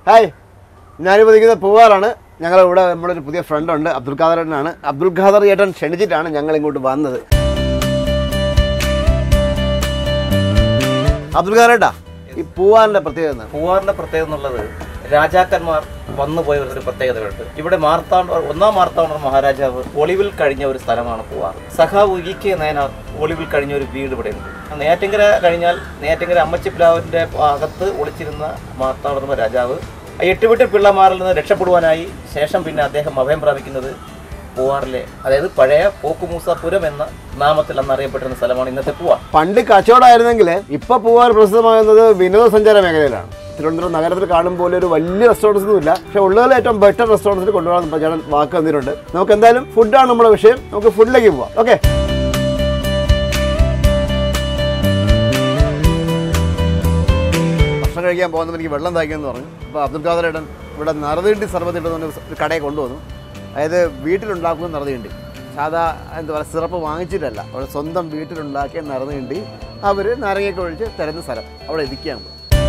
Hi ഞാനിപ്പോൾ നിൽക്കുന്നത് പൂവാറാണ് ഞങ്ങൾ ഇവിടെ നമ്മുടെ ഒരു പുതിയ ഫ്രണ്ട് ഉണ്ട് അബ്ദുൽ ഖാദർ ഏട്ടനാണ് അബ്ദുൽ ഖാദർ ഏട്ടൻ ക്ഷണിച്ചിട്ടാണ് ഞങ്ങൾ ഇങ്ങോട്ട് വന്നത് അബ്ദുൽ ഖാദർ ഏട്ടാ ഈ പൂവാറിൻ്റെ പ്രത്യേകത എന്താണ് പൂവാറിന്റെ പ്രത്യേകത എന്നുള്ളത് രാജാക്കന്മാർ വന്നു പോയ ഒരു പ്രത്യേകതയുണ്ട് ഇവിടെ മാർത്താണ്ഡ ഒന്നാം മാർത്താണ്ഡ മഹാരാജാവ് ഒളിവിൽ കഴിഞ്ഞ ഒരു സ്ഥലമാണ് പൂവാർ സഖാവ് ഇ കെ നയനാർ ഒളിവിൽ കഴിഞ്ഞ ഒരു വീട് ഇവിടെ ഉണ്ട് നെയ്യാറ്റിങ്കര കഴിഞ്ഞാൽ നെയ്യാറ്റിങ്കര അമ്മച്ചിപ്ലാവിന്റെ അകത്ത് ഒളിച്ചിരുന്ന മാർത്താണ്ഡ രാജാവ് എട്ടുവിട്ട് പിള്ളമാരിൽ നിന്ന് രക്ഷപ്പെടുവാനായി ശേഷം പിന്നെ അദ്ദേഹം അഭയം പ്രാപിക്കുന്നത് പൂവാറിലെ അതായത് പഴയ പോക്കുമൂസാപുരം എന്ന നാമത്തിൽ അന്ന് അറിയപ്പെട്ടിരുന്ന സ്ഥലമാണ് ഇന്നത്തെ പൂവാർ പണ്ട് കച്ചവടമായിരുന്നെങ്കിൽ ഇപ്പോൾ പൂവാർ പ്രസിദ്ധമാകുന്നത് വിനോദസഞ്ചാര മേഖലയിലാണ് തിരുവനന്തപുരം നഗരത്തിൽ കാണും പോലെ ഒരു വലിയ റെസ്റ്റോറൻറ്റ്സ് ഒന്നും ഇല്ല പക്ഷേ ഉള്ളതിൽ ഏറ്റവും ബെറ്റർ റെസ്റ്റോറൻറ്റ്സിൽ കൊണ്ടുപോകാൻ ചേട്ടൻ വാക്ക് തന്നിട്ടുണ്ട് നമുക്ക് എന്തായാലും ഫുഡാണ് നമ്മുടെ വിഷയം നമുക്ക് ഫുഡിലേക്ക് പോവാം ഓക്കെ ഭക്ഷണം കഴിക്കാൻ പോകുന്നപ്പോൾ എനിക്ക് വെള്ളം തായ്ക്കുമെന്ന് പറഞ്ഞു അപ്പോൾ അബ്ദുൽ ഖാദർ ഏട്ടൻ ഇവിടെ നറുതീണ്ടി സർബത്ത് ഇടുന്ന ഒരു കടയിൽ കൊണ്ടുവന്നു അതായത് വീട്ടിലുണ്ടാക്കുന്ന നറുതീണ്ടി സാധാ എന്താ പറയുക സിറപ്പ് വാങ്ങിച്ചിട്ടല്ല അവിടെ സ്വന്തം വീട്ടിലുണ്ടാക്കിയ നറുതീണ്ടി അവർ നാരങ്ങയൊക്കെ ഒഴിച്ച് തരുന്ന സ്ഥലം അവിടെ ഇരിക്കുകയാണ്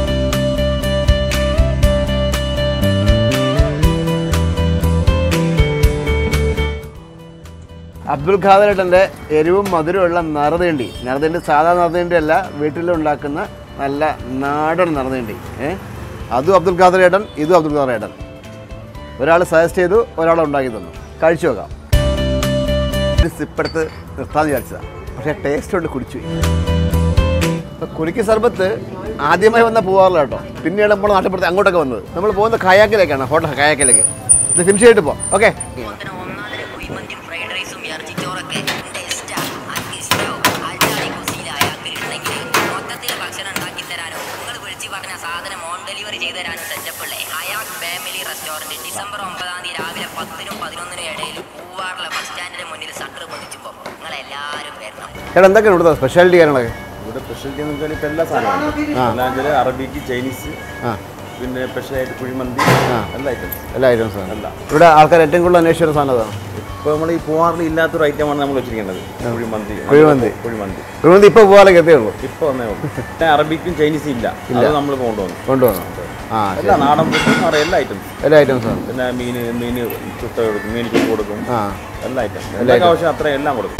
അബ്ദുൽ ഖാദർ ഏട്ടൻ്റെ എരിവും മധുരമുള്ള നറുതേണ്ടി നറുതേണ്ടി സാധാ നറുതേണ്ടി അല്ല വീട്ടിലുണ്ടാക്കുന്ന നല്ല നാടൻ നറുതേണ്ടി ഏ അതും അബ്ദുൽ ഖാദർ ഏട്ടൻ ഇതും അബ്ദുൽ ഖാദർ ഏട്ടൻ ഒരാൾ സജസ്റ്റ് ചെയ്തു ഒരാൾ ഉണ്ടാക്കി തന്നു കഴിച്ചു നോക്കാം ഒരു സിപ്പെടുത്ത് നിർത്താമെന്ന് വിചാരിച്ചതാണ് പക്ഷേ ടേസ്റ്റ് കൊണ്ട് കുടിച്ചു പോയി. ഇപ്പൊ കുലുക്കി സർബത്ത് ആദ്യമായി വന്ന പോവാറില്ല കേട്ടോ പിന്നീട് നമ്മൾ നാട്ടിൽപ്പുറത്ത് അങ്ങോട്ടൊക്കെ വന്നത് നമ്മൾ പോകുന്ന കയാക്കിലേക്കാണ് ഹോട്ടൽ കയാക്കിലേക്ക് ഇത് ഫിനിഷ് ചെയ്തിട്ട് പോവാം ഓക്കെ ഒന്നര ഒന്നാലര കുഴിമന്തിയും ഫ്രൈഡ് റൈസും ഇറച്ചിച്ചോറൊക്കെ ടേസ്റ്റാ അക്കിഷ്ടോ അൽജാടി കുസിയില അയാൾക്ക് ഉണ്ടെങ്കിൽ മൊത്തത്തിൽ ഭക്ഷണം ഉണ്ടാക്കി തരാനോ നിങ്ങൾ വിളിച്ച് പറഞ്ഞ സാധനം ഹോം ഡെലിവറി ചെയ്ത് തരാനും സെറ്റപ്പുള്ളേ അയാൾ ഫാമിലി റെസ്റ്റോറന്റ് ഡിസംബർ ഒമ്പതാം തീയതി രാവിലെ പത്തിനും പതിനൊന്നിനും ഇടയിൽ പൂവാറിലെ ബസ് സ്റ്റാൻഡിന്റെ മുന്നിൽ ഷട്ടർ പൊതിച്ചുമ്പോൾ നിങ്ങൾ എല്ലാവരും വരണം ചേട്ടാ എന്തൊക്കെയാണ് ഇവിടുത്തെ സ്പെഷ്യാലിറ്റി കാര്യങ്ങളൊക്കെ ഇവിടെ സ്പെഷ്യലിറ്റി എന്ന് വെച്ചാൽ ഇപ്പം എല്ലാ സാധനവും എല്ലാം വെച്ചാൽ അറബിക്ക് ചൈനീസ് ആ പിന്നെ സ്പെഷ്യലായിട്ട് കുഴിമന്തി എല്ലാ ഐറ്റംസ് എല്ലാ ഐറ്റംസും ആണ് ഇവിടെ ആൾക്കാർ ഏറ്റവും കൂടുതൽ അന്വേഷിച്ച ഒരു സാധനം അതാണ് ഇപ്പോൾ നമ്മൾ ഈ പൂവാറിൽ ഇല്ലാത്തൊരു ഐറ്റമാണ് നമ്മൾ വെച്ചിരിക്കുന്നത് കുഴിമന്തി കുഴിമന്തി. കുഴിമന്തി ഇവിടുന്ന് ഇപ്പോൾ പോകാനൊക്കെ എത്തിയേ ഉള്ളൂ ഇപ്പോൾ വന്നേ ഉള്ളൂ പിന്നെ അറബിക്കും ചൈനീസും ഇല്ല അത് നമ്മൾ കൊണ്ടുവന്നു കൊണ്ടുവന്നു ആ ശരി എല്ലാ നാടൻ ഫുഡും അറിയാം എല്ലാ ഐറ്റംസ് എല്ലാ ഐറ്റംസും ആണ് പിന്നെ മീൻ മീൻ ചുട്ട കൊടുക്കും മീൻ ചുട്ട് കൊടുക്കും ആ എല്ലാ ഐറ്റം എല്ലാ ആവശ്യം അത്രയും എല്ലാം കൊടുക്കും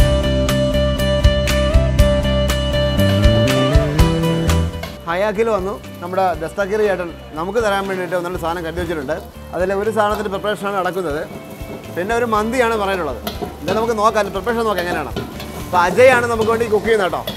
ഹയാക്കിൽ വന്നു നമ്മുടെ ദസ്താക്കിർ ചേട്ടൻ നമുക്ക് തരാൻ വേണ്ടിയിട്ട് ഒന്നുകൊണ്ട് സാധനം കരുതി വെച്ചിട്ടുണ്ട് അതിൽ ഒരു സാധനത്തിൻ്റെ പ്രിപ്പറേഷനാണ് നടക്കുന്നത് പിന്നെ ഒരു മന്തിയാണ് പറയാനുള്ളത് എന്തായാലും നമുക്ക് നോക്കാം പ്രിപ്പറേഷൻ നോക്കാം എങ്ങനെയാണ് അപ്പോൾ അജയാണ് നമുക്ക് വേണ്ടി കുക്ക് ചെയ്യുന്നത് കേട്ടോ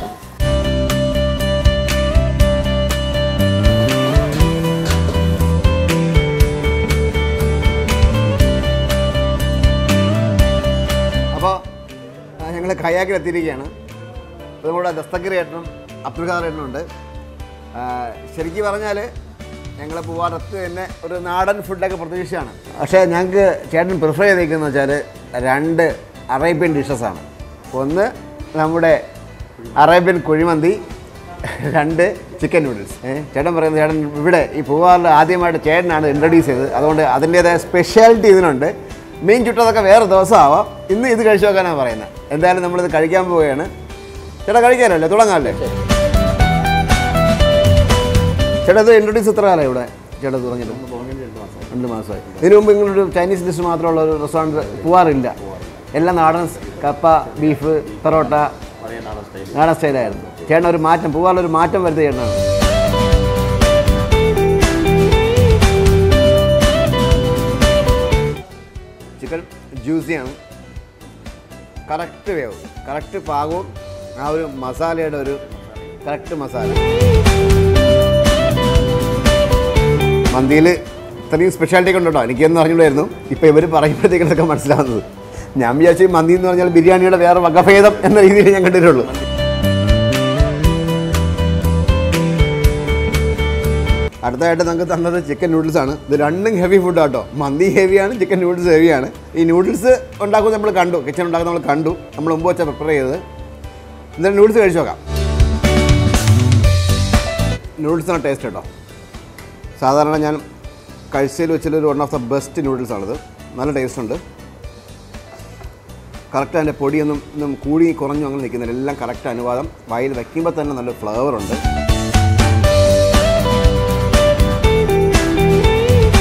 അപ്പോൾ ഞങ്ങൾ കയാക്കിൽ എത്തിയിരിക്കുകയാണ് അപ്പോൾ നമ്മുടെ ദസ്തക്കിർ ഏട്ടനും അബ്ദുൽ ഖാദർ ഏട്ടനും ഉണ്ട് ആ, ശരിക്കും പറഞ്ഞാൽ ഞങ്ങൾ പൂവാറത്ത് തന്നെ ഒരു നാടൻ ഫുഡൊക്കെ പ്രതീക്ഷയാണ് പക്ഷേ ഞങ്ങൾക്ക് ചേട്ടൻ പ്രിഫർ ചെയ്തേക്കുന്നത് വെച്ചാൽ രണ്ട് അറേബ്യൻ ഡിഷസാണ് ഒന്ന് നമ്മുടെ അറേബ്യൻ കുഴിമന്തി രണ്ട് ചിക്കൻ നൂഡിൽസ് ഏഹ് ചേട്ടൻ പറയുന്നത് ചേട്ടൻ ഇവിടെ ഈ പൂവാറിൽ ആദ്യമായിട്ട് ചേട്ടനാണ് ഇൻട്രൊഡ്യൂസ് ചെയ്തത് അതുകൊണ്ട് അതിൻ്റേതായ സ്പെഷ്യാലിറ്റി ഇതിനുണ്ട് മീൻ ചുട്ടതൊക്കെ വേറെ ദിവസമാവാം ഇന്ന് ഇത് കഴിച്ചു നോക്കാനാണ് പറയുന്നത് എന്തായാലും നമ്മളിത് കഴിക്കാൻ പോവുകയാണ് ചേട്ടാ കഴിക്കാനല്ലേ തുടങ്ങാമല്ലേ ചേട്ടാ ഇത് ഇൻട്രൊഡ്യൂസ് എത്ര കാലമായി ഇവിടെ ചേട്ടാ തുടങ്ങിയിട്ട് രണ്ട് മാസമായി ഇതിനു മുമ്പ് ഇങ്ങനൊരു ചൈനീസ് ഡിഷ് മാത്രമുള്ള ഒരു റെസ്റ്റോറൻറ്റ് പോവാറില്ല എല്ലാം നാടൻ കപ്പ ബീഫ് പൊറോട്ട നാടൻ സ്റ്റൈലായിരുന്നു ചേട്ടൻ ഒരു മാറ്റം പൂവാറിലൊരു മാറ്റം വരുത്തിയ ചേട്ടനാണ് ചിക്കൻ ജ്യൂസിയാണ് കറക്റ്റ് വേവ് കറക്റ്റ് പാകവും ആ ഒരു മസാലയുടെ ഒരു കറക്റ്റ് മസാല മന്തിയിൽ ഇത്രയും സ്പെഷ്യാലിറ്റി ഒക്കെ ഉണ്ടോ എനിക്കൊന്നും അറിഞ്ഞില്ലായിരുന്നു ഇപ്പോൾ ഇവർ പറയുമ്പോഴത്തേക്കും ഇതൊക്കെ മനസ്സിലാവുന്നത് ഞാൻ വിചാരിച്ചു ഈ മന്തി എന്ന് പറഞ്ഞാൽ ബിരിയാണിയുടെ വേറെ വകഭേദം എന്ന രീതിയിൽ ഞാൻ കണ്ടിട്ടുള്ളൂ അടുത്തതായിട്ട് നമുക്ക് തന്നത് ചിക്കൻ നൂഡിൽസ് ആണ് ഇത് രണ്ടും ഹെവി ഫുഡ് കേട്ടോ മന്തി ഹെവിയാണ് ചിക്കൻ നൂഡിൽസ് ഹെവിയാണ് ഈ നൂഡിൽസ് ഉണ്ടാക്കുന്നത് നമ്മൾ കണ്ടു കിച്ചൺ ഉണ്ടാക്കുന്നത് നമ്മൾ കണ്ടു നമ്മൾ മുമ്പ് വെച്ചാൽ പ്രിപ്പയർ ചെയ്തത് എന്തായാലും നൂഡിൽസ് കഴിച്ചു നോക്കാം നൂഡിൽസാണ് ടേസ്റ്റ് കേട്ടോ സാധാരണ ഞാൻ കഴിച്ചതിൽ വെച്ചൊരു one of the best noodles ആണിത് നല്ല ടേസ്റ്റ് ഉണ്ട് കറക്റ്റ് അതിൻ്റെ പൊടിയൊന്നും ഒന്നും കൂടി കുറഞ്ഞു അങ്ങനെ നിൽക്കുന്നില്ല എല്ലാം കറക്റ്റ് അനുവാദം വായിൽ വയ്ക്കുമ്പോൾ തന്നെ നല്ല ഫ്ലേവർ ഉണ്ട്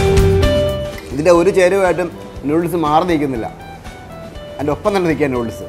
ഇതിൻ്റെ ഒരു ചേരുവായിട്ടും നൂഡിൽസ് മാറി നിൽക്കുന്നില്ല അതിൻ്റെ ഒപ്പം തന്നെ നിൽക്കുക നൂഡിൽസ്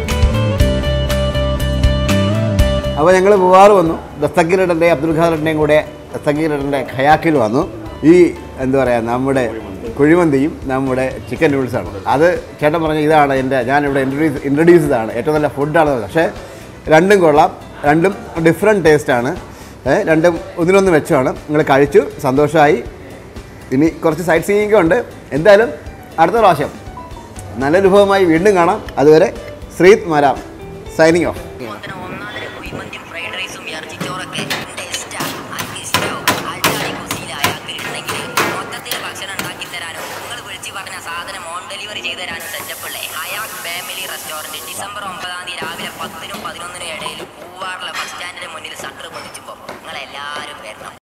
അപ്പോൾ ഞങ്ങൾ പൂവാറ് വന്നു ദസ്തഗീരടൻ്റെ അബ്ദുൽ ഖാദറിൻ്റെയും കൂടെ ദസ്തഗീരടൻ്റെ ഖയാക്കിൽ വന്നു ഈ എന്താ പറയുക നമ്മുടെ കുഴിമന്തിയും നമ്മുടെ ചിക്കൻ നൂഡിൽസാണ് അത് ചേട്ടൻ പറഞ്ഞ ഇതാണ് എൻ്റെ ഞാനിവിടെ ഇൻട്രൊഡ്യൂസ് ഇൻട്രൊഡ്യൂസ് ചെയ്തതാണ് ഏറ്റവും നല്ല ഫുഡാണ് പക്ഷേ രണ്ടും കൊള്ളാം രണ്ടും ഡിഫറെൻറ്റ് ടേസ്റ്റാണ് രണ്ടും ഒന്നിനൊന്ന് വെച്ചാണ് നിങ്ങൾ കഴിച്ചു സന്തോഷമായി ഇനി കുറച്ച് സൈറ്റ് സീയിങ് ഉണ്ട് എന്തായാലും അടുത്ത പ്രാവശ്യം നല്ല അനുഭവമായി വീണ്ടും കാണാം അതുവരെ ശ്രീത് മാരാം സൈനിങ് ഓഫ് അതുപോലെ ഒന്നാമതൊരു കുഴിമന്തിയും ഫ്രൈഡ് റൈസും ഇറച്ചിച്ചോറൊക്കെ ടേസ്റ്റാ എനിക്ക് ഇഷ്ടവും ആൾക്കാരെ കുസിയിലായ ഉണ്ടെങ്കിൽ മൊത്തത്തിൽ ഭക്ഷണം ഉണ്ടാക്കി തരാനും നിങ്ങൾ വിളിച്ച് പറഞ്ഞ സാധനം ഓൺ ഡെലിവറി ചെയ്ത് തരാനും സെറ്റപ്പ് ഉള്ളേ ഹയാക് ഫാമിലി റെസ്റ്റോറൻറ്റ് ഡിസംബർ ഒമ്പതാം തീയതി രാവിലെ പത്തിനും പതിനൊന്നിനും ഇടയിൽ പൂവാറിലെ ബസ് സ്റ്റാൻഡിന് മുന്നിൽ സട്ടർ പൊതിച്ചുമ്പോൾ നിങ്ങളെല്ലാവരും വരണം